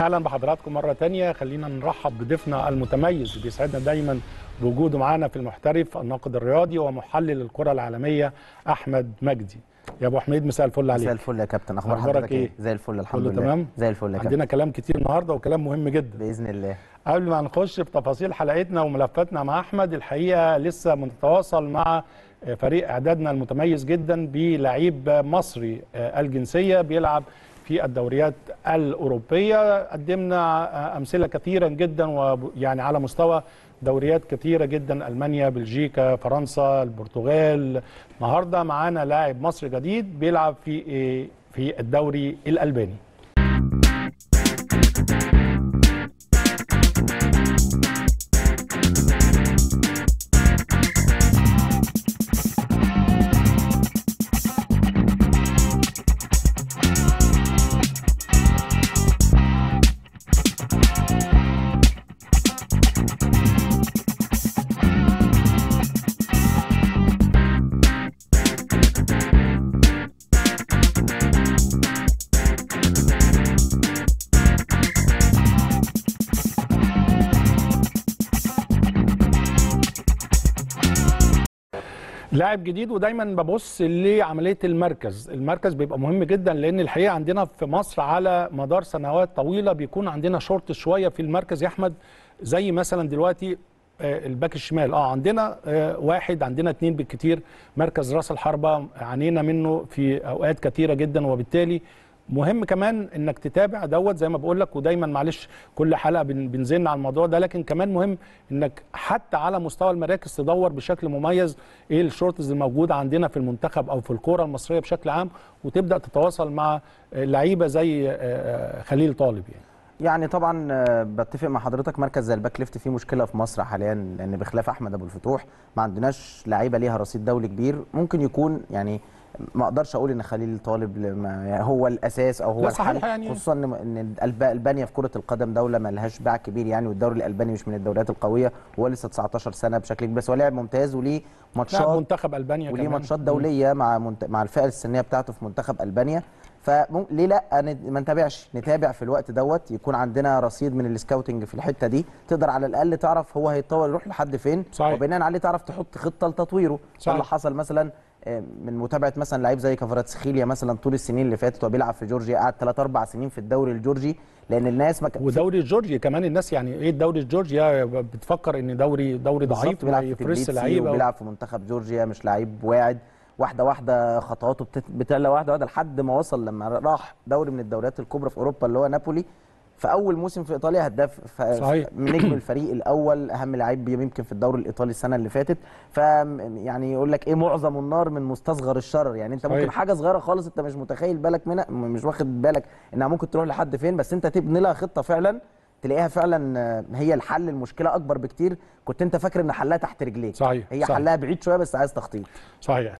اهلا بحضراتكم مره تانية خلينا نرحب بضيفنا المتميز بيسعدنا دايما بوجوده معانا في المحترف الناقد الرياضي ومحلل الكره العالميه احمد مجدي يا ابو حميد مساء الفل عليك زي الفل يا كابتن اخبار أخبارك حضرتك إيه؟ ايه زي الفل الحمد كله لله تمام؟ زي الفل يا كابتن عندنا كلام كتير النهارده وكلام مهم جدا باذن الله قبل ما نخش في تفاصيل حلقتنا وملفاتنا مع احمد الحقيقه لسه بنتواصل مع فريق اعدادنا المتميز جدا بلعيب مصري الجنسيه بيلعب في الدوريات الاوروبيه قدمنا امثله كثيرا جدا ويعني على مستوى دوريات كثيره جدا المانيا بلجيكا فرنسا البرتغال النهارده معانا لاعب مصري جديد بيلعب في في الدوري الالباني لاعب جديد ودايما ببص لعمليه المركز، المركز بيبقى مهم جدا لان الحقيقه عندنا في مصر على مدار سنوات طويله بيكون عندنا شورت شويه في المركز يا احمد زي مثلا دلوقتي الباك الشمال اه عندنا واحد عندنا اثنين بالكثير مركز راس الحربه عانينا منه في اوقات كثيره جدا وبالتالي مهم كمان انك تتابع دوت زي ما بقول لك ودايما معلش كل حلقه بنزن على الموضوع ده لكن كمان مهم انك حتى على مستوى المراكز تدور بشكل مميز ايه الشورتز الموجوده عندنا في المنتخب او في الكوره المصريه بشكل عام وتبدا تتواصل مع لعيبه زي خليل طالب يعني يعني طبعا بتفق مع حضرتك مركز زي الباك ليفت فيه مشكله في مصر حاليا لان بخلاف احمد ابو الفتوح ما عندناش لعيبه ليها رصيد دولي كبير ممكن يكون يعني ما اقدرش اقول ان خليل طالب هو الاساس او هو الحل يعني خصوصا ان البانيا في كره القدم دوله ما لهاش باع كبير يعني والدوري الالباني مش من الدوريات القويه وهو لسه 19 سنه بشكل كبير بس هو لاعب ممتاز وليه ماتشات منتخب البانيا وليه ماتشات دوليه مع منت... مع الفئه السنيه بتاعته في منتخب البانيا فليه لا ما نتابعش نتابع في الوقت دوت يكون عندنا رصيد من السكاوتنج في الحته دي تقدر على الاقل تعرف هو هيتطور يروح لحد فين صحيح. وبناء عليه تعرف تحط خطه لتطويره صحيح. اللي حصل مثلا من متابعه مثلا لعيب زي كفاراتسخيليا مثلا طول السنين اللي فاتت وبيلعب في جورجيا قعد 3 4 سنين في الدوري الجورجي لان الناس ما كان ودوري الجورجي كمان الناس يعني ايه الدوري الجورجي بتفكر ان دوري دوري ضعيف بيلعب في يفرس لعيبه وبيلعب في منتخب جورجيا مش لعيب واعد واحده واحده خطواته بتعلى واحده واحده لحد ما وصل لما راح دوري من الدوريات الكبرى في اوروبا اللي هو نابولي في اول موسم في ايطاليا هداف صحيح. نجم الفريق الاول اهم لعيب يمكن في الدوري الايطالي السنه اللي فاتت ف يعني يقول لك ايه معظم النار من مستصغر الشرر يعني انت صحيح. ممكن حاجه صغيره خالص انت مش متخيل بالك منها مش واخد بالك انها ممكن تروح لحد فين بس انت تبني لها خطه فعلا تلاقيها فعلا هي الحل المشكله اكبر بكتير كنت انت فاكر ان حلها تحت رجليك صحيح هي صحيح. حلها بعيد شويه بس عايز تخطيط صحيح